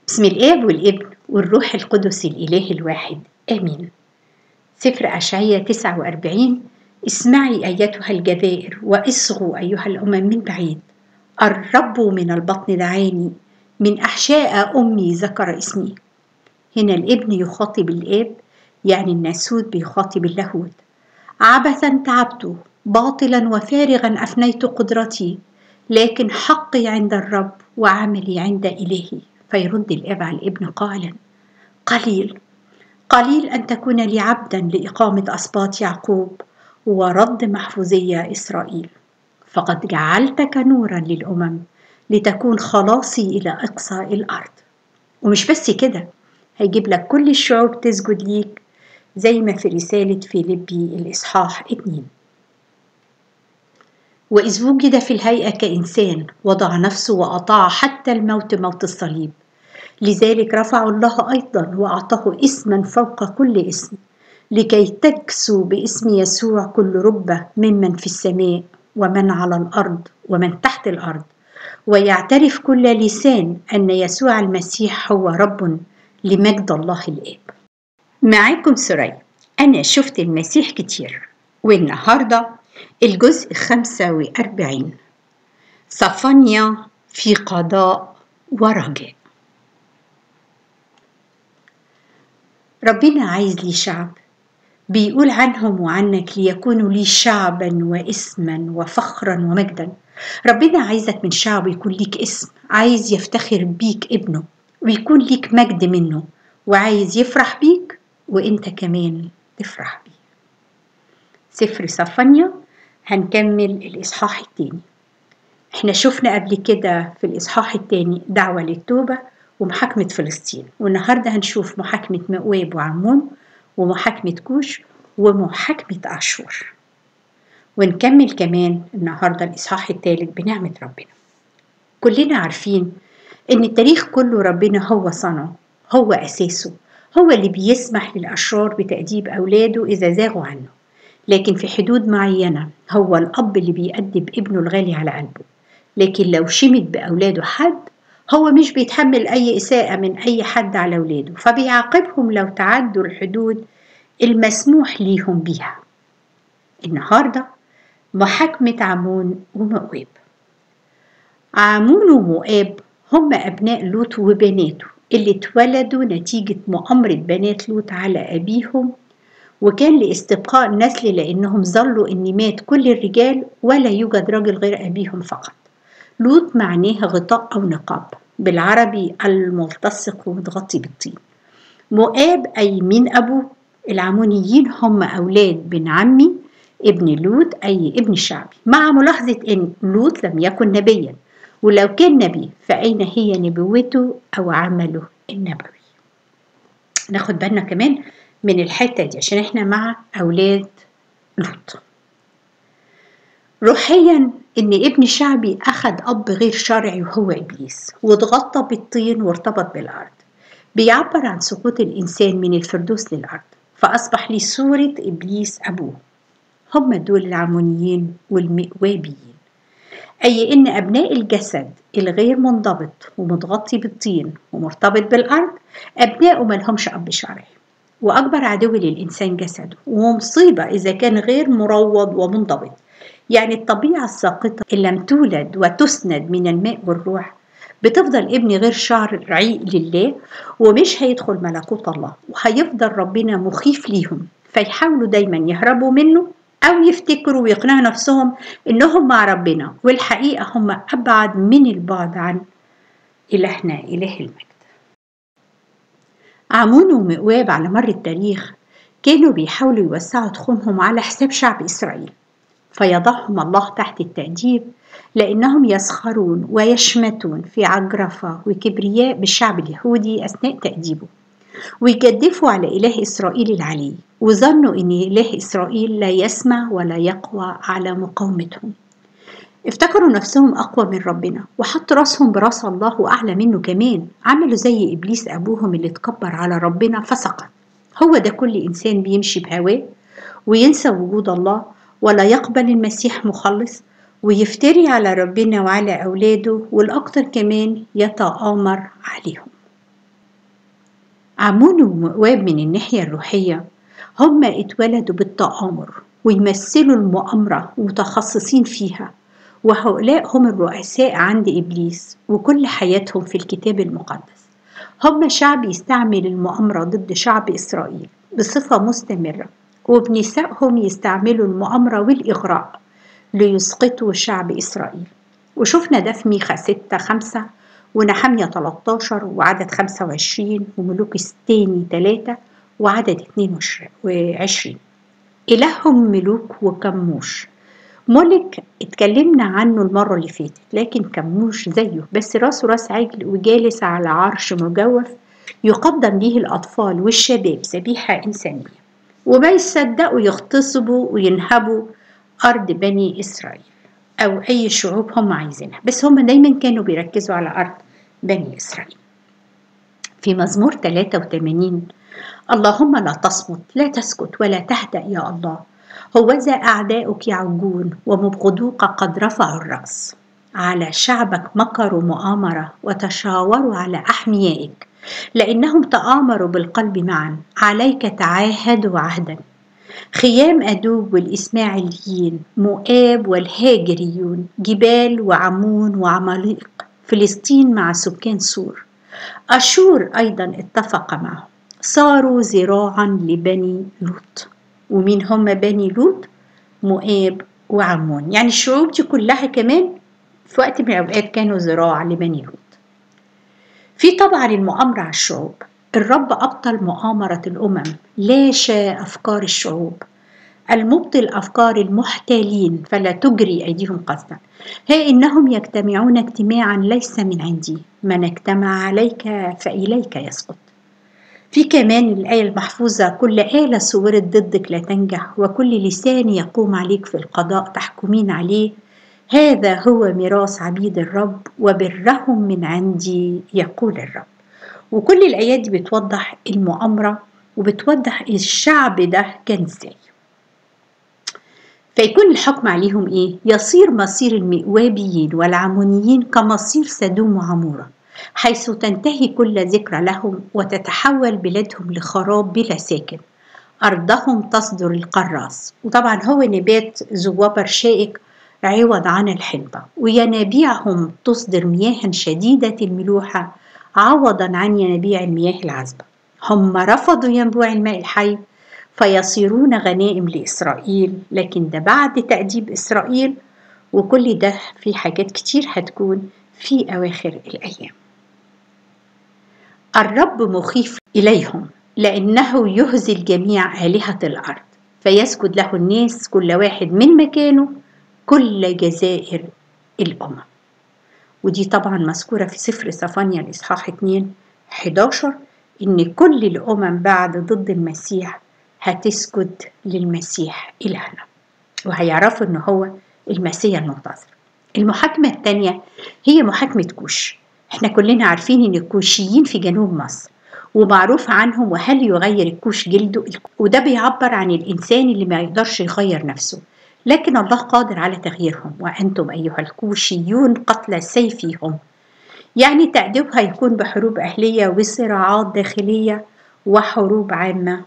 بسم الآب والابن والروح القدس الإله الواحد آمين سفر أشعية 49 اسمعي أيتها الجزائر واصغوا أيها الأمم من بعيد الرب من البطن دعاني من أحشاء أمي ذكر اسمي هنا الابن يخاطب الآب يعني الناسوت بيخاطب اللاهوت عبثا تعبت باطلا وفارغا أفنيت قدرتي لكن حقي عند الرب وعملي عند إلهي فيرد الآب على الابن قائلا قليل قليل أن تكون لي عبدا لإقامة أسباط يعقوب ورد محفوظية إسرائيل فقد جعلتك نورا للأمم لتكون خلاصي إلى أقصى الأرض ومش بس كده هيجيب لك كل الشعوب تسجد ليك زي ما في رسالة فيليبي الإصحاح اتنين وإذ وجد في الهيئة كإنسان وضع نفسه وأطاع حتى الموت موت الصليب لذلك رفع الله أيضا وأعطاه اسما فوق كل اسم لكي تكسو باسم يسوع كل ربة ممن في السماء ومن على الأرض ومن تحت الأرض ويعترف كل لسان أن يسوع المسيح هو رب لمجد الله الآب معاكم سوريا أنا شفت المسيح كتير والنهاردة الجزء خمسة وأربعين صفانيا في قضاء ورجاء ربنا عايز لي شعب بيقول عنهم وعنك ليكونوا لي شعبا واسما وفخرا ومجدا ربنا عايزك من شعب يكون ليك اسم عايز يفتخر بيك ابنه ويكون ليك مجد منه وعايز يفرح بيك وانت كمان تفرح بيه سفر صفانيا هنكمل الإصحاح التاني احنا شفنا قبل كده في الإصحاح التاني دعوة للتوبة ومحاكمة فلسطين والنهاردة هنشوف محاكمة مأواب وعمون ومحاكمة كوش ومحاكمة أشور ونكمل كمان النهاردة الإصحاح الثالث بنعمة ربنا كلنا عارفين إن التاريخ كله ربنا هو صنعه هو أساسه هو اللي بيسمح للأشرار بتأديب أولاده إذا زاغوا عنه لكن في حدود معينة هو الأب اللي بيأدب ابنه الغالي على قلبه لكن لو شمت بأولاده حد هو مش بيتحمل أي إساءة من أي حد على أولاده فبيعاقبهم لو تعدوا الحدود المسموح ليهم بيها النهاردة محاكمة عمون ومؤاب عمون ومؤاب هم أبناء لوط وبناته اللي اتولدوا نتيجة مؤامرة بنات لوط على أبيهم وكان لاستبقاء النسل لأنهم ظلوا إن مات كل الرجال ولا يوجد راجل غير أبيهم فقط لوط معناه غطاء أو نقاب بالعربي الملتصق ومتغطي بالطين مؤاب أي من أبوه العمونيين هم أولاد بن عمي ابن لوط أي ابن شعبي مع ملاحظة أن لوط لم يكن نبيا ولو كان نبي فأين هي نبوته أو عمله النبوي ناخد بالنا كمان من الحتة دي عشان احنا مع أولاد لوط روحيا إن ابن شعبي أخذ أب غير شرعي وهو إبليس واتغطى بالطين وارتبط بالأرض بيعبر عن سقوط الإنسان من الفردوس للأرض فأصبح لي صورة إبليس أبوه هم دول العمونيين والمئوابيين أي إن أبناء الجسد الغير منضبط ومتغطي بالطين ومرتبط بالأرض أبناءه ملهمش أب شرعي وأكبر عدو للإنسان جسده ومصيبة إذا كان غير مروض ومنضبط يعني الطبيعة الساقطة إن لم تولد وتسند من الماء والروح بتفضل ابن غير شرعي لله ومش هيدخل ملكوت الله وهيفضل ربنا مخيف ليهم فيحاولوا دايما يهربوا منه أو يفتكروا ويقنعوا نفسهم إنهم مع ربنا والحقيقة هم أبعد من البعد عن إلهنا إله المجد عمون ومئواب على مر التاريخ كانوا بيحاولوا يوسعوا تخومهم على حساب شعب إسرائيل فيضعهم الله تحت التأديب لأنهم يسخرون ويشمتون في عجرفة وكبرياء بالشعب اليهودي أثناء تأديبه ويجدفوا على إله إسرائيل العلي وظنوا أن إله إسرائيل لا يسمع ولا يقوى على مقاومتهم افتكروا نفسهم أقوى من ربنا وحطوا راسهم براس الله وأعلى منه كمان عملوا زي إبليس أبوهم اللي اتكبر على ربنا فسقط هو ده كل إنسان بيمشي بهواه وينسى وجود الله ولا يقبل المسيح مخلص ويفتري على ربنا وعلى أولاده والأكتر كمان يتآمر عليهم عمون ومؤاب من الناحية الروحية هم اتولدوا بالتآمر ويمثلوا المؤامرة ومتخصصين فيها وهؤلاء هم الرؤساء عند إبليس وكل حياتهم في الكتاب المقدس هم شعب يستعمل المؤامرة ضد شعب إسرائيل بصفة مستمرة وبنسائهم يستعملوا المؤامرة والإغراء ليسقطوا شعب إسرائيل وشفنا ده في ميخا ستة خمسة ونحمية 13 وعدد 25 وملوك الثاني 3 وعدد 22 إلههم ملوك وكموش ملك اتكلمنا عنه المرة اللي فاتت لكن كموش زيه بس راسه راس عجل وجالس على عرش مجوف يقدم ليه الأطفال والشباب ذبيحة إنسانية وما يصدقوا يغتصبوا وينهبوا أرض بني إسرائيل أو أي شعوب هم عايزينها بس هم دايما كانوا بيركزوا على أرض بني إسرائيل في مزمور 83 اللهم لا تصمت لا تسكت ولا تهدأ يا الله هوذا أعداؤك يعجون ومبغضوك قد رفعوا الرأس على شعبك مكروا مؤامرة وتشاوروا على أحميائك لأنهم تآمروا بالقلب معا عليك تعاهدوا عهدا خيام أدوب والإسماعيليين مؤاب والهاجريون جبال وعمون وعماليق فلسطين مع سكان سور أشور أيضا اتفق معهم صاروا ذراعا لبني لوط ومين هم بني لوط مؤاب وعمون يعني الشعوب دي كلها كمان في وقت من الأوقات كانوا ذراع لبني لوط في طبعا المؤامرة على الشعوب الرب أبطل مؤامرة الأمم لاشى أفكار الشعوب المبطل أفكار المحتالين فلا تجري أيديهم قصدا ها إنهم يجتمعون اجتماعا ليس من عندي من اجتمع عليك فإليك يسقط في كمان الآية المحفوظة كل آلة صورت ضدك لا تنجح وكل لسان يقوم عليك في القضاء تحكمين عليه هذا هو ميراث عبيد الرب وبرهم من عندي يقول الرب وكل الآيات دي بتوضح المؤامرة وبتوضح الشعب ده كان ازاي فيكون الحكم عليهم ايه يصير مصير المئوابيين والعمونيين كمصير سدوم وعموره حيث تنتهي كل ذكرى لهم وتتحول بلادهم لخراب بلا ساكن أرضهم تصدر القراص وطبعا هو نبات ذو وبر شائك عوض عن الحنطة وينابيعهم تصدر مياه شديدة الملوحة عوضا عن ينابيع المياه العذبة هم رفضوا ينبوع الماء الحي فيصيرون غنائم لإسرائيل لكن ده بعد تأديب إسرائيل وكل ده في حاجات كتير هتكون في أواخر الأيام الرب مخيف إليهم لأنه يهزي الجميع آلهة الأرض فيسجد له الناس كل واحد من مكانه كل جزائر الأمم ودي طبعا مذكورة في سفر صفانيا الإصحاح 2 11 إن كل الأمم بعد ضد المسيح هتسجد للمسيح إلهنا وهيعرفوا إن هو المسيح المنتظر المحاكمة الثانية هي محاكمة كوش احنا كلنا عارفين ان الكوشيين في جنوب مصر ومعروف عنهم وهل يغير الكوش جلده وده بيعبر عن الإنسان اللي ما يقدرش يغير نفسه لكن الله قادر على تغييرهم وأنتم أيها الكوشيون قتل سيفهم يعني تأديبها يكون بحروب أهلية وصراعات داخلية وحروب عامة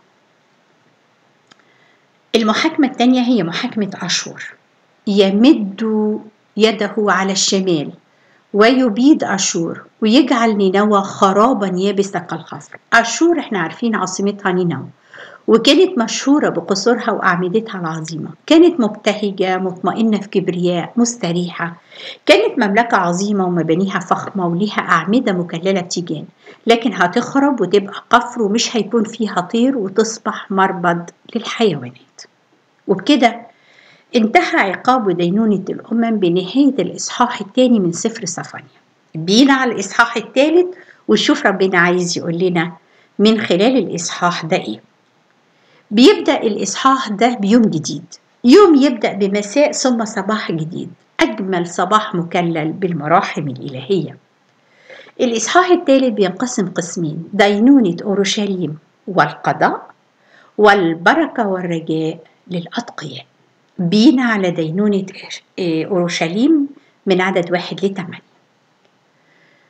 المحاكمة الثانية هي محاكمة أشور يمد يده على الشمال ويبيد أشور ويجعل نينوى خرابا يابسا كالخصر أشور احنا عارفين عاصمتها نينوى وكانت مشهورة بقصورها وأعمدتها العظيمة كانت مبتهجة مطمئنة في كبرياء مستريحة كانت مملكة عظيمة ومبانيها فخمة وليها أعمدة مكللة بتيجان لكن هتخرب وتبقى قفر ومش هيكون فيها طير وتصبح مربض للحيوانات وبكده انتهى عقاب دينونة الأمم بنهاية الإصحاح الثاني من سفر صفانيا بينا على الإصحاح الثالث وشوف ربنا عايز يقول لنا من خلال الإصحاح ده إيه بيبدأ الإصحاح ده بيوم جديد يوم يبدأ بمساء ثم صباح جديد أجمل صباح مكلل بالمراحم الإلهية الإصحاح الثالث بينقسم قسمين دينونة أورشليم والقضاء والبركة والرجاء للأتقياء بينا على دينونة أورشليم من عدد واحد لثمانية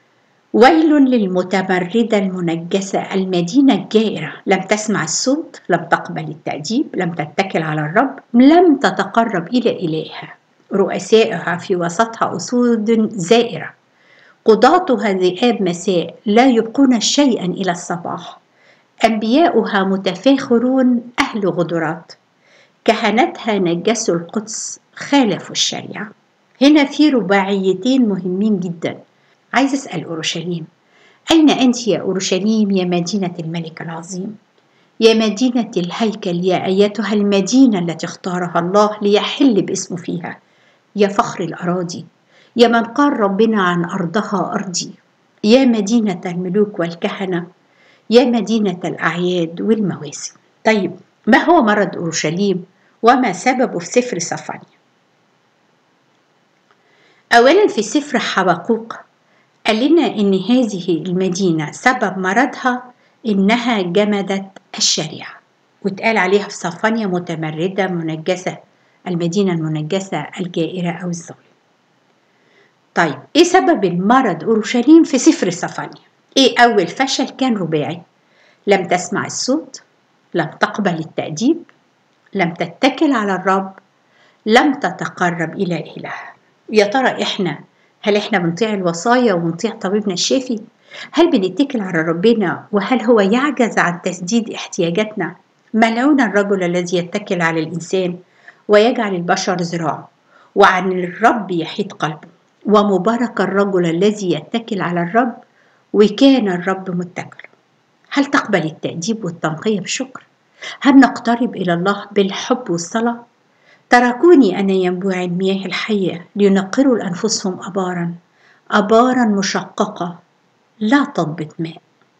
ويل للمتمردة المنجسة المدينة الجائرة لم تسمع الصوت لم تقبل التأديب لم تتكل على الرب لم تتقرب إلى إلهها رؤسائها في وسطها أسود زائرة قضاتها ذئاب مساء لا يبقون شيئا إلى الصباح أنبياؤها متفاخرون أهل غدرات كهنتها نجسوا القدس خالفوا الشريعة هنا في رباعيتين مهمين جدا عايز أسأل أورشليم أين أنت يا أورشليم يا مدينة الملك العظيم يا مدينة الهيكل يا أيتها المدينة التي اختارها الله ليحل باسمه فيها يا فخر الأراضي يا من قال ربنا عن أرضها أرضي يا مدينة الملوك والكهنة يا مدينة الأعياد والمواسم طيب ما هو مرض أورشليم وما سببه في سفر صفانيا أولا في سفر حبقوق قال لنا إن هذه المدينة سبب مرضها إنها جمدت الشريعة واتقال عليها في صفانيا متمردة منجسة المدينة المنجسة الجائرة أو الظالم طيب إيه سبب المرض أورشليم في سفر صفانيا إيه أول فشل كان رباعي لم تسمع الصوت لم تقبل التأديب لم تتكل على الرب لم تتقرب إلى إله يا ترى إحنا هل إحنا بنطيع الوصايا ونطيع طبيبنا الشافي هل بنتكل على ربنا وهل هو يعجز عن تسديد احتياجاتنا ملعون الرجل الذي يتكل على الإنسان ويجعل البشر ذراعه وعن الرب يحيط قلبه ومبارك الرجل الذي يتكل على الرب وكان الرب متكل هل تقبل التأديب والتنقية بشكر؟ هل نقترب إلى الله بالحب والصلاة؟ تركوني أنا ينبوع المياه الحية لينقروا لأنفسهم أبارا أبارا مشققة لا تضبط ماء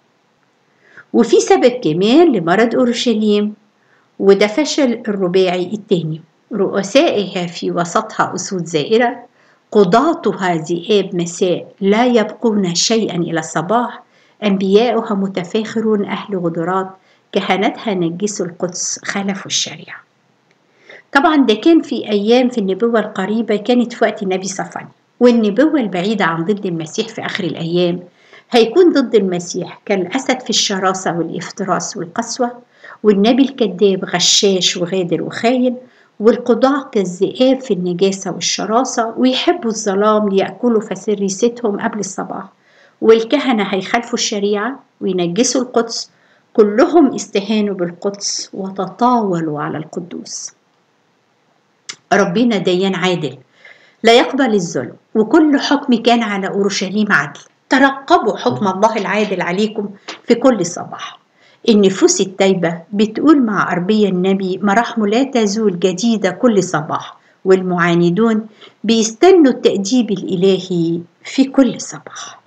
وفي سبب كمان لمرض أورشليم وده فشل الرباعي الثاني رؤسائها في وسطها أسود زائرة قضاتها ذئاب مساء لا يبقون شيئا إلى الصباح أنبياؤها متفاخرون أهل غدرات كهنتها نجسوا القدس خلفوا الشريعة طبعا ده كان في أيام في النبوة القريبة كانت في وقت النبي صفاني والنبوة البعيدة عن ضد المسيح في آخر الأيام هيكون ضد المسيح كالأسد في الشراسة والافتراس والقسوة والنبي الكذاب غشاش وغادر وخاين والقضاة كالذئاب في النجاسة والشراسة ويحبوا الظلام ليأكلوا فسريستهم قبل الصباح والكهنة هيخالفوا الشريعة وينجسوا القدس كلهم استهانوا بالقدس وتطاولوا على القدوس ربنا ديان عادل لا يقبل الظلم وكل حكم كان على أورشليم عدل ترقبوا حكم الله العادل عليكم في كل صباح النفوس التايبة بتقول مع أربية النبي مراحمه لا تزول جديدة كل صباح والمعاندون بيستنوا التأديب الإلهي في كل صباح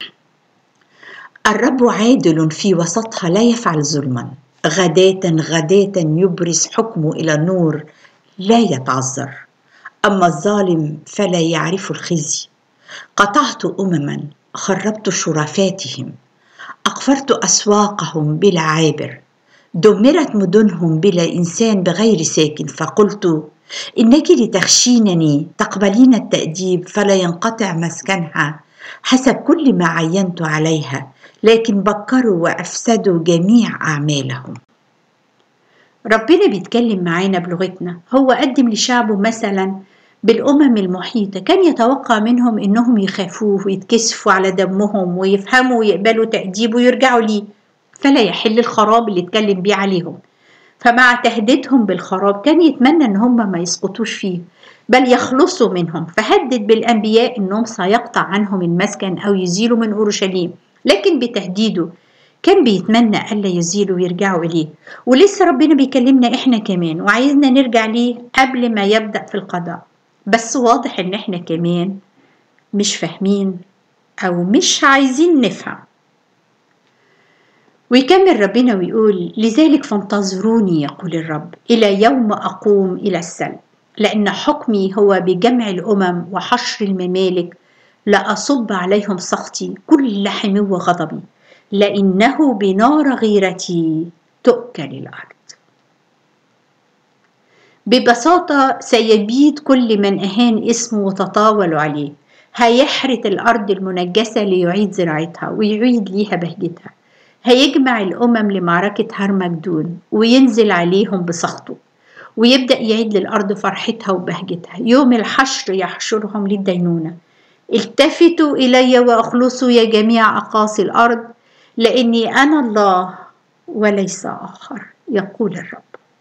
الرب عادل في وسطها لا يفعل ظلما غداة غداة يبرز حكمه إلى النور لا يتعذر أما الظالم فلا يعرف الخزي قطعت أمما خربت شرفاتهم أقفرت أسواقهم بلا عابر دمرت مدنهم بلا إنسان بغير ساكن فقلت إنك لتخشينني تقبلين التأديب فلا ينقطع مسكنها حسب كل ما عينت عليها لكن بكروا وأفسدوا جميع أعمالهم ربنا بيتكلم معانا بلغتنا هو قدم لشعبه مثلا بالأمم المحيطة كان يتوقع منهم إنهم يخافوه ويتكسفوا على دمهم ويفهموا ويقبلوا تأديبه ويرجعوا ليه فلا يحل الخراب اللي اتكلم بيه عليهم فمع تهديدهم بالخراب كان يتمنى إن هم ما يسقطوش فيه بل يخلصوا منهم فهدد بالأنبياء إنهم سيقطع عنهم المسكن أو يزيلوا من أورشليم لكن بتهديده كان بيتمنى ألا يزيلوا ويرجعوا إليه ولسه ربنا بيكلمنا إحنا كمان وعايزنا نرجع ليه قبل ما يبدأ في القضاء بس واضح إن إحنا كمان مش فاهمين أو مش عايزين نفهم ويكمل ربنا ويقول لذلك فانتظروني يقول الرب إلى يوم أقوم إلى السلم لأن حكمي هو بجمع الأمم وحشر الممالك لأصب عليهم سخطي كل حمو غضبي لأنه بنار غيرتي تؤكل الأرض ببساطة سيبيد كل من أهان اسمه وتطاولوا عليه هيحرث الأرض المنجسة ليعيد زراعتها ويعيد ليها بهجتها هيجمع الأمم لمعركة هرمجدون وينزل عليهم بسخطه ويبدأ يعيد للأرض فرحتها وبهجتها يوم الحشر يحشرهم للدينونة التفتوا إلي وأخلصوا يا جميع أقاصي الأرض لأني أنا الله وليس آخر يقول الرب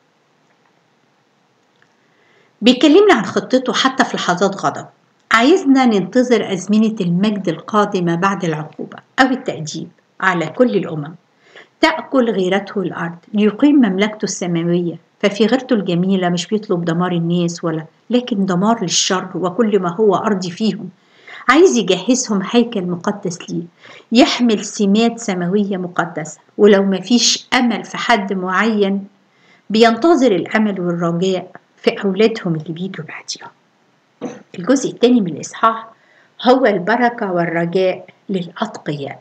بيكلمنا عن خطته حتى في لحظات غضب عايزنا ننتظر أزمنة المجد القادمة بعد العقوبة أو التأديب على كل الأمم تأكل غيرته الأرض ليقيم مملكته السماوية ففي غيرته الجميلة مش بيطلب دمار الناس ولا لكن دمار للشر وكل ما هو أرضي فيهم عايز يجهزهم هيكل مقدس ليه يحمل سمات سماوية مقدسة ولو ما فيش أمل في حد معين بينتظر الأمل والرجاء في أولادهم اللي بيجوا بعديهم الجزء الثاني من الإصحاح هو البركة والرجاء للأتقياء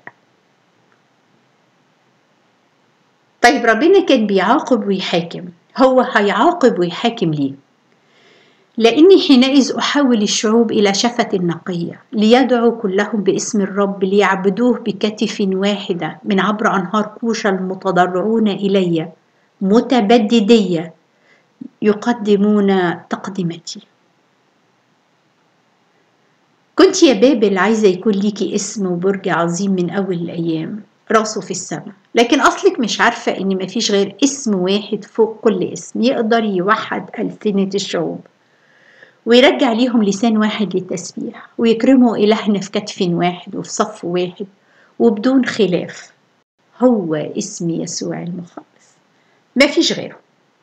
طيب ربنا كان بيعاقب ويحاكم هو هيعاقب ويحاكم ليه لأني حينئذ أحول الشعوب إلى شفة نقية ليدعوا كلهم باسم الرب ليعبدوه بكتف واحدة من عبر أنهار كوشا المتضرعون إلي متبددية يقدمون تقدمتي كنت يا بابل عايزة يكون ليكي اسم وبرج عظيم من أول الأيام راسه في السماء لكن أصلك مش عارفة إن مفيش غير اسم واحد فوق كل اسم يقدر يوحد ألسنة الشعوب ويرجع ليهم لسان واحد للتسبيح ويكرموا إلهنا في كتف واحد وفي صف واحد وبدون خلاف هو اسم يسوع المخلص ما فيش غيره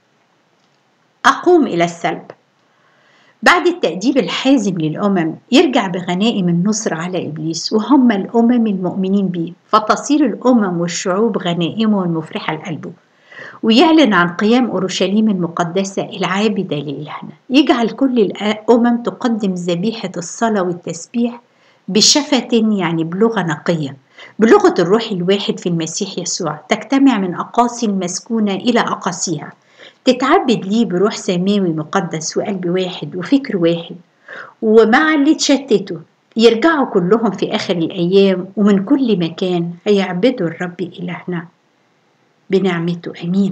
أقوم إلى السلب بعد التأديب الحازم للأمم يرجع بغنائم النصر على إبليس وهم الأمم المؤمنين به فتصير الأمم والشعوب غنائمه المفرحة لقلبه ويعلن عن قيام أورشليم المقدسة العابدة لإلهنا يجعل كل الأمم تقدم ذبيحة الصلاة والتسبيح بشفة يعني بلغة نقية بلغة الروح الواحد في المسيح يسوع تجتمع من أقاصي المسكونة إلى أقاصيها تتعبد ليه بروح سماوي مقدس وقلب واحد وفكر واحد ومع اللي تشتتوا يرجعوا كلهم في آخر الأيام ومن كل مكان هيعبدوا الرب إلهنا بنعمته امين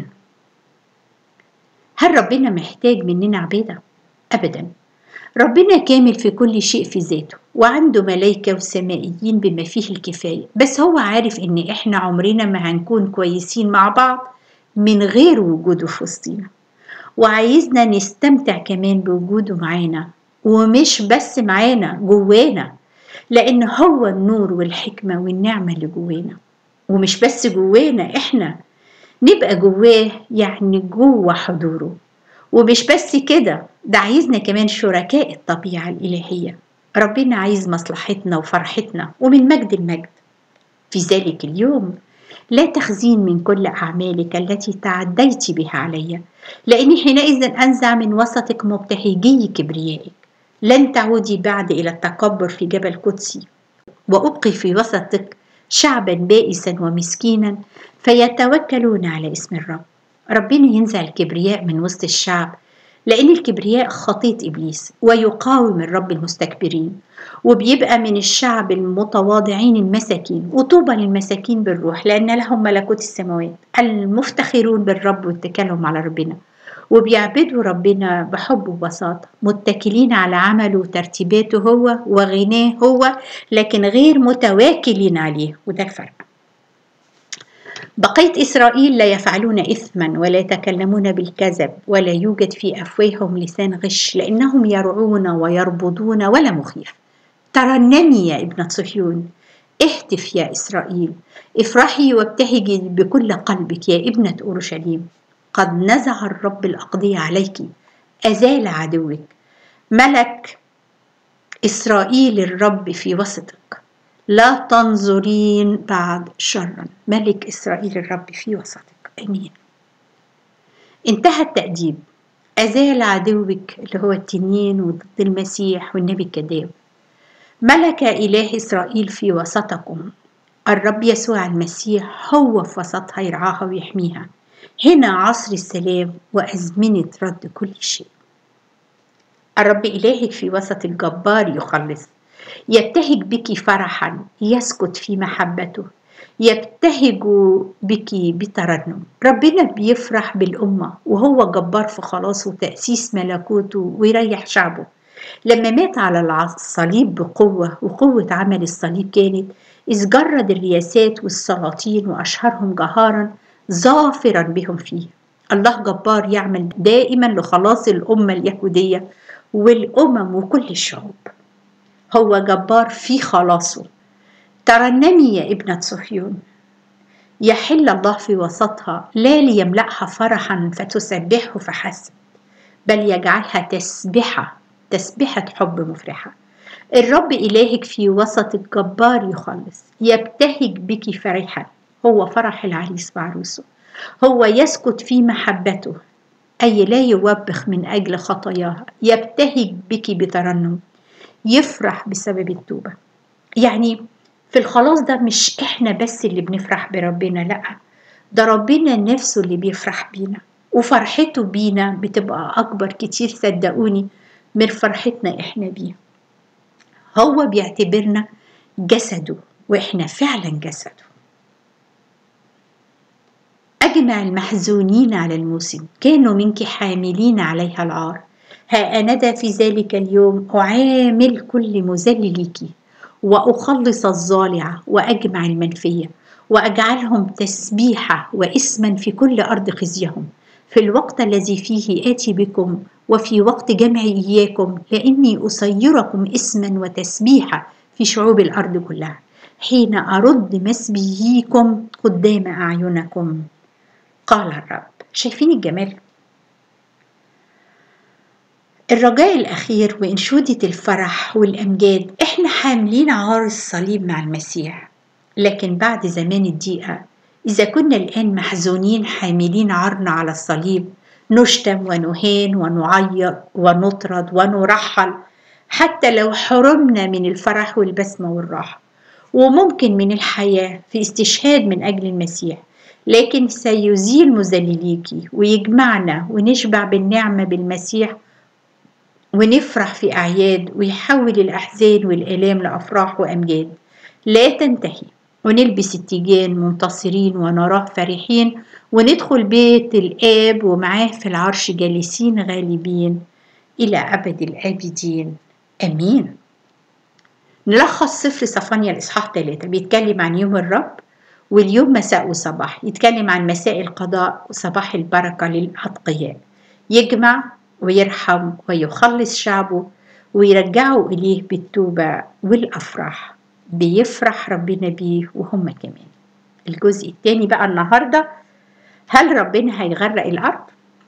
هل ربنا محتاج مننا عباده ابدا ربنا كامل في كل شيء في ذاته وعنده ملايكة وسمائيين بما فيه الكفاية بس هو عارف ان احنا عمرنا ما هنكون كويسين مع بعض من غير وجوده في وسطينا وعايزنا نستمتع كمان بوجوده معانا ومش بس معانا جوانا لان هو النور والحكمة والنعمة اللي جوانا ومش بس جوانا احنا نبقى جواه يعني جوه حضوره ومش بس كده ده عايزنا كمان شركاء الطبيعة الإلهية ربنا عايز مصلحتنا وفرحتنا ومن مجد المجد في ذلك اليوم لا تخزين من كل أعمالك التي تعديت بها علي لأني حينئذ أنزع من وسطك مبتهجي كبريائك لن تعودي بعد إلى التكبر في جبل قدسي وأبقي في وسطك شعبا بائسا ومسكينا فيتوكلون على اسم الرب ربنا ينزع الكبرياء من وسط الشعب لأن الكبرياء خطية إبليس ويقاوم الرب المستكبرين وبيبقى من الشعب المتواضعين المساكين وطوبى للمساكين بالروح لأن لهم ملكوت السماوات المفتخرون بالرب واتكالهم على ربنا وبيعبدوا ربنا بحب وبساطة متكلين على عمله وترتيباته هو وغناه هو لكن غير متواكلين عليه وده الفرق بقية إسرائيل لا يفعلون إثما ولا يتكلمون بالكذب ولا يوجد في أفواههم لسان غش لأنهم يرعون ويربضون ولا مخيف ترنمي يا ابنة صهيون اهتف يا إسرائيل افرحي وابتهجي بكل قلبك يا ابنة أورشليم قد نزع الرب الأقضية عليك أزال عدوك ملك إسرائيل الرب في وسطك لا تنظرين بعد شرا ملك إسرائيل الرب في وسطك أمين انتهى التأديب أزال عدوك اللي هو التنين وضد المسيح والنبي الكذاب ملك إله إسرائيل في وسطكم الرب يسوع المسيح هو في وسطها يرعاها ويحميها هنا عصر السلام وأزمنة رد كل شيء الرب إلهك في وسط الجبار يخلص يبتهج بك فرحا يسكت في محبته يبتهج بك بترنم ربنا بيفرح بالأمة وهو جبار في خلاصه وتأسيس ملكوته ويريح شعبه لما مات على الصليب بقوة وقوة عمل الصليب كانت إذ جرد الرياسات والسلاطين وأشهرهم جهارا ظافرا بهم فيه الله جبار يعمل دائما لخلاص الأمة اليهودية والأمم وكل الشعوب هو جبار في خلاصه ترنمي يا ابنة صهيون يحل الله في وسطها لا ليملأها فرحا فتسبحه فحسب بل يجعلها تسبحة تسبحة حب مفرحة الرب إلهك في وسط الجبار يخلص يبتهج بك فرحا هو فرح العريس بعروسه هو يسكت في محبته أي لا يوبخ من أجل خطاياها يبتهج بك بترنم يفرح بسبب التوبة يعني في الخلاص ده مش إحنا بس اللي بنفرح بربنا لأ ده ربنا نفسه اللي بيفرح بينا وفرحته بينا بتبقى أكبر كتير صدقوني من فرحتنا إحنا بيه هو بيعتبرنا جسده وإحنا فعلا جسده أجمع المحزونين على الموسم كانوا منك حاملين عليها العار ها أندى في ذلك اليوم أعامل كل مذلليك وأخلص الظالعة وأجمع المنفية وأجعلهم تسبيحة واسما في كل أرض خزيهم في الوقت الذي فيه آتي بكم وفي وقت جمعي إياكم لأني أصيركم اسما وتسبيحة في شعوب الأرض كلها حين أرد مسبيكم قدام أعينكم قال الرب شايفين الجمال الرجاء الأخير وإنشودة الفرح والأمجاد إحنا حاملين عار الصليب مع المسيح لكن بعد زمان الضيقة إذا كنا الآن محزونين حاملين عرنا على الصليب نشتم ونهان ونعير ونطرد ونرحل حتى لو حرمنا من الفرح والبسمة والراحة وممكن من الحياة في استشهاد من أجل المسيح لكن سيزيل مذلليكي ويجمعنا ونشبع بالنعمة بالمسيح ونفرح في أعياد ويحول الأحزان والآلام لأفراح وأمجاد لا تنتهي ونلبس التيجان منتصرين ونراه فرحين وندخل بيت الآب ومعاه في العرش جالسين غالبين إلى أبد الآبدين أمين نلخص سفر صفانيا الإصحاح 3 بيتكلم عن يوم الرب واليوم مساء وصباح يتكلم عن مساء القضاء وصباح البركة للأتقياء يجمع ويرحم ويخلص شعبه ويرجعه إليه بالتوبة والأفراح بيفرح ربنا بيه وهم كمان الجزء الثاني بقى النهاردة هل ربنا هيغرق الأرض؟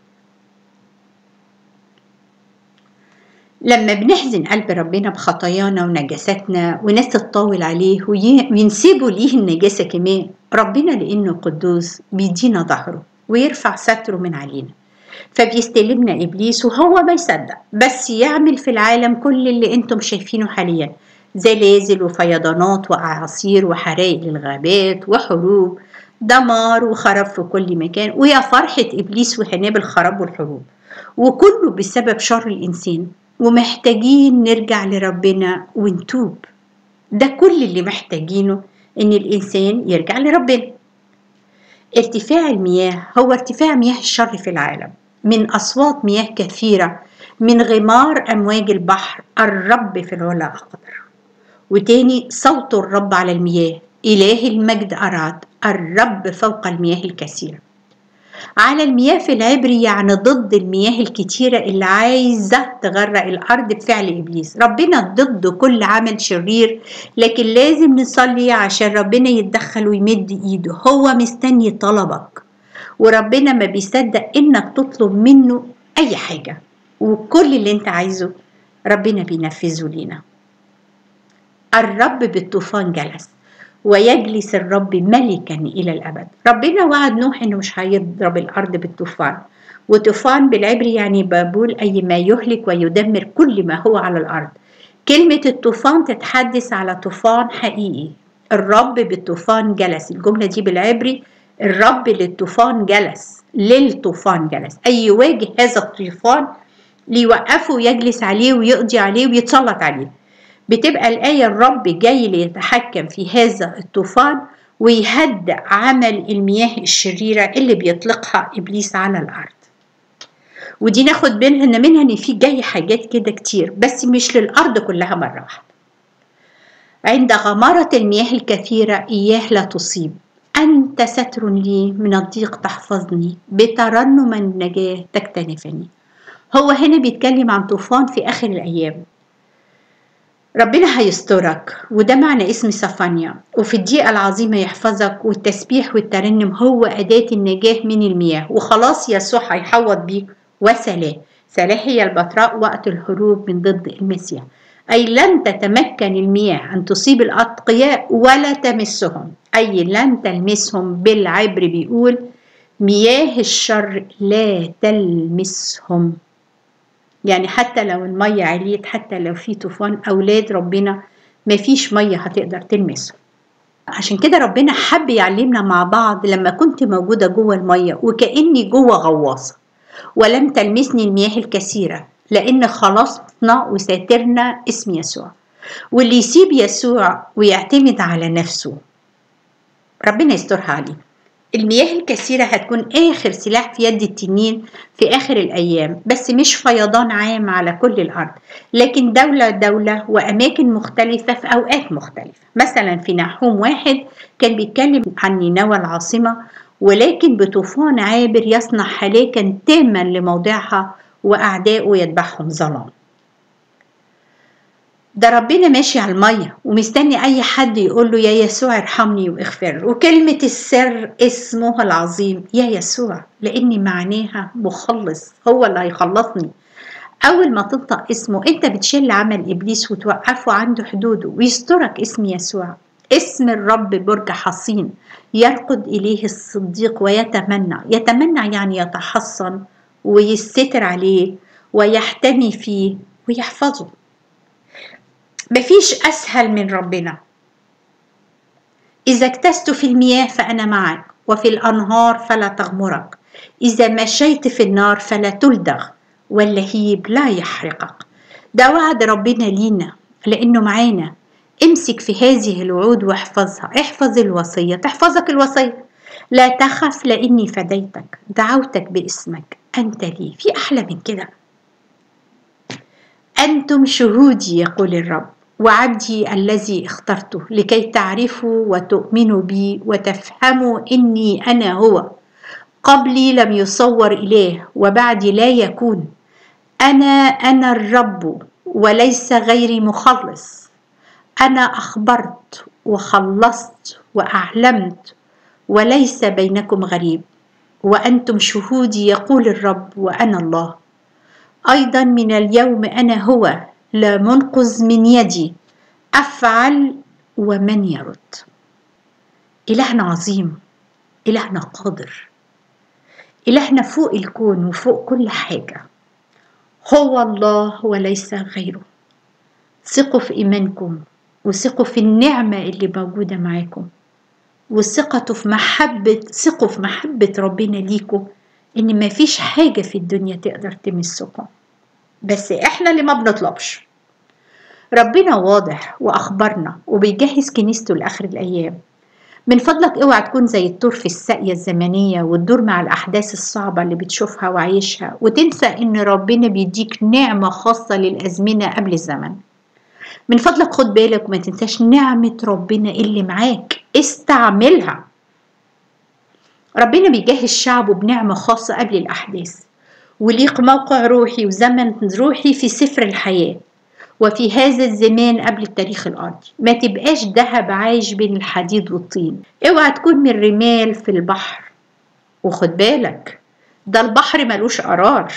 لما بنحزن قلب ربنا بخطايانا ونجاساتنا وناس تطاول عليه وينسبوا ليه النجاسة كمان ربنا لأنه قدوس بيدينا ظهره ويرفع ستره من علينا فبيستلمنا إبليس وهو ما يصدق بس يعمل في العالم كل اللي انتم شايفينه حاليا زلازل وفيضانات وأعاصير وحرائق للغابات وحروب دمار وخراب في كل مكان ويا فرحة إبليس وحناب الخراب والحروب وكله بسبب شر الإنسان ومحتاجين نرجع لربنا ونتوب ده كل اللي محتاجينه إن الإنسان يرجع لربنا ارتفاع المياه هو ارتفاع مياه الشر في العالم من أصوات مياه كثيرة من غمار أمواج البحر الرب في العلا أقدر وتاني صوت الرب على المياه إله المجد أراد الرب فوق المياه الكثيرة على المياه في العبري يعني ضد المياه الكتيرة اللي عايزة تغرق الأرض بفعل إبليس ربنا ضد كل عمل شرير لكن لازم نصلي عشان ربنا يتدخل ويمد إيده هو مستني طلبك وربنا ما بيصدق إنك تطلب منه أي حاجة وكل اللي انت عايزه ربنا بينفذه لينا الرب بالطوفان جلس ويجلس الرب ملكا إلى الأبد ربنا وعد نوح إنه مش هيضرب الأرض بالطوفان وطوفان بالعبري يعني بابول أي ما يهلك ويدمر كل ما هو على الأرض كلمة الطوفان تتحدث على طوفان حقيقي الرب بالطوفان جلس الجملة دي بالعبري الرب للطوفان جلس للطوفان جلس أي يواجه هذا الطوفان ليوقفه ويجلس عليه ويقضي عليه ويتسلط عليه بتبقى الآية الرب جاي ليتحكم في هذا الطوفان ويهدأ عمل المياه الشريرة اللي بيطلقها إبليس على الأرض ودي ناخد منها ان منها ان في جاي حاجات كده كتير بس مش للارض كلها مره واحده عند غمرة المياه الكثيرة إياه لا تصيب أنت ستر لي من الضيق تحفظني بترنم النجاة تكتنفني هو هنا بيتكلم عن طوفان في آخر الأيام ربنا هيسترك وده معنى اسم صفانيا وفي الدقيقة العظيمة يحفظك والتسبيح والترنم هو أداة النجاة من المياه وخلاص يسوع هيحوط بيك وسلاه سلاه هي البطراء وقت الهروب من ضد المسيح أي لن تتمكن المياه أن تصيب الأتقياء ولا تمسهم أي لن تلمسهم بالعبر بيقول مياه الشر لا تلمسهم يعني حتى لو المية عليت حتى لو في طوفان أولاد ربنا مفيش مية هتقدر تلمسهم عشان كده ربنا حب يعلمنا مع بعض لما كنت موجودة جوه المية وكأني جوه غواصة ولم تلمسني المياه الكثيرة لأن خلاصنا وساترنا اسم يسوع واللي يسيب يسوع ويعتمد على نفسه ربنا يسترها عليه المياه الكثيرة هتكون آخر سلاح في يد التنين في آخر الأيام بس مش فيضان عام على كل الأرض لكن دولة دولة وأماكن مختلفة في أوقات مختلفة مثلا في نحوم واحد كان بيتكلم عن نينوى العاصمة ولكن بطوفان عابر يصنع هلاكا تاما لموضعها وأعداؤه يذبحهم ظلام ده ربنا ماشي على المية ومستني أي حد يقول له يا يسوع ارحمني واغفر وكلمة السر اسمه العظيم يا يسوع لأن معناها مخلص هو اللي هيخلصني أول ما تنطق اسمه أنت بتشيل عمل إبليس وتوقفه عنده حدوده ويسترك اسم يسوع اسم الرب برج حصين يرقد إليه الصديق ويتمنى يتمنى يعني يتحصن ويستتر عليه ويحتمي فيه ويحفظه مفيش أسهل من ربنا إذا اكتست في المياه فأنا معك وفي الأنهار فلا تغمرك إذا مشيت في النار فلا تلدغ واللهيب لا يحرقك ده وعد ربنا لينا لأنه معانا امسك في هذه الوعود واحفظها احفظ الوصية تحفظك الوصية لا تخف لاني فديتك دعوتك باسمك انت لي في احلى من كده انتم شهودي يقول الرب وعبدي الذي اخترته لكي تعرفوا وتؤمنوا بي وتفهموا اني انا هو قبلي لم يصور اله وبعدي لا يكون انا انا الرب وليس غيري مخلص انا اخبرت وخلصت واعلمت وليس بينكم غريب وانتم شهودي يقول الرب وانا الله ايضا من اليوم انا هو لا منقذ من يدي افعل ومن يرد الهنا عظيم الهنا قادر الهنا فوق الكون وفوق كل حاجه هو الله وليس غيره ثقوا في ايمانكم وثقوا في النعمه اللي موجوده معاكم وثقته في محبة ثقوا في محبة ربنا ليكم إن مفيش حاجة في الدنيا تقدر تمسكم بس إحنا اللي ما بنطلبش ربنا واضح وأخبرنا وبيجهز كنيسته لآخر الأيام من فضلك اوعى تكون زي الطور في الساقية الزمنية وتدور مع الأحداث الصعبة اللي بتشوفها وعايشها وتنسى إن ربنا بيديك نعمة خاصة للأزمنة قبل الزمن من فضلك خد بالك وما تنساش نعمة ربنا اللي معاك استعملها ربنا بيجهز شعبه بنعمة خاصة قبل الأحداث وليق موقع روحي وزمن روحي في سفر الحياة وفي هذا الزمان قبل التاريخ الأرضي ما تبقاش ذهب عايش بين الحديد والطين اوعى تكون من رمال في البحر وخد بالك ده البحر ملوش قرار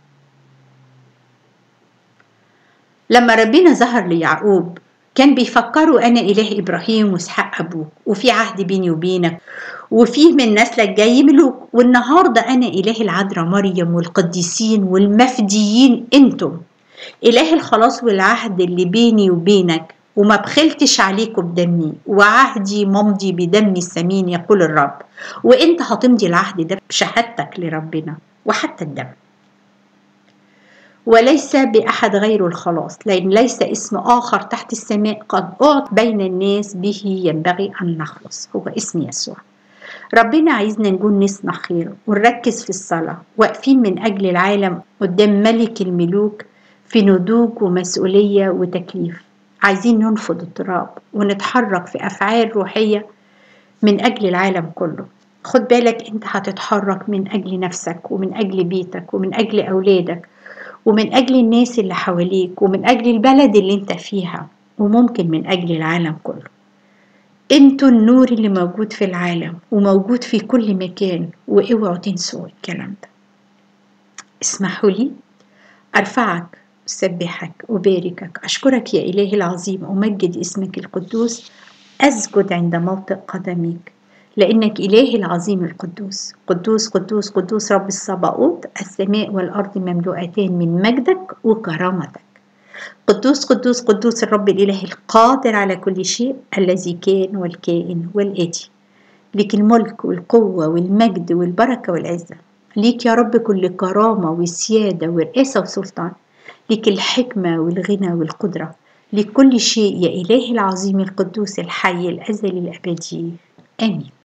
لما ربنا ظهر ليعقوب كان بيفكروا أنا إله إبراهيم وإسحاق أبوك وفي عهد بيني وبينك وفيه من نسلك جاي ملوك والنهاردة أنا إله العذراء مريم والقديسين والمفديين أنتم إله الخلاص والعهد اللي بيني وبينك وما بخلتش عليكم بدمي وعهدي ممضي بدمي الثمين يقول الرب وانت هتمضي العهد ده بشهادتك لربنا وحتى الدم وليس بأحد غير الخلاص لأن ليس اسم آخر تحت السماء قد أعط بين الناس به ينبغي أن نخلص هو اسم يسوع ربنا عايزنا نكون نصنع خير ونركز في الصلاة واقفين من أجل العالم قدام ملك الملوك في نضوج ومسؤولية وتكليف عايزين ننفض التراب ونتحرك في أفعال روحية من أجل العالم كله خد بالك أنت هتتحرك من أجل نفسك ومن أجل بيتك ومن أجل أولادك ومن أجل الناس اللي حواليك ومن أجل البلد اللي أنت فيها وممكن من أجل العالم كله انتوا النور اللي موجود في العالم وموجود في كل مكان واوعوا تنسوا الكلام ده اسمحوا لي ارفعك اسبحك اباركك اشكرك يا الهي العظيم امجد اسمك القدوس اسجد عند موطئ قدميك لانك الهي العظيم القدوس قدوس قدوس قدوس رب الصباؤوت السماء والارض مملوءتان من مجدك وكرامتك قدوس قدوس قدوس الرب الإله القادر على كل شيء الذي كان والكائن والآتي لك الملك والقوة والمجد والبركة والعزة ليك يا رب كل كرامة وسيادة ورئاسة وسلطان لك الحكمة والغنى والقدرة لكل شيء يا إله العظيم القدوس الحي الأزلي الأبدي آمين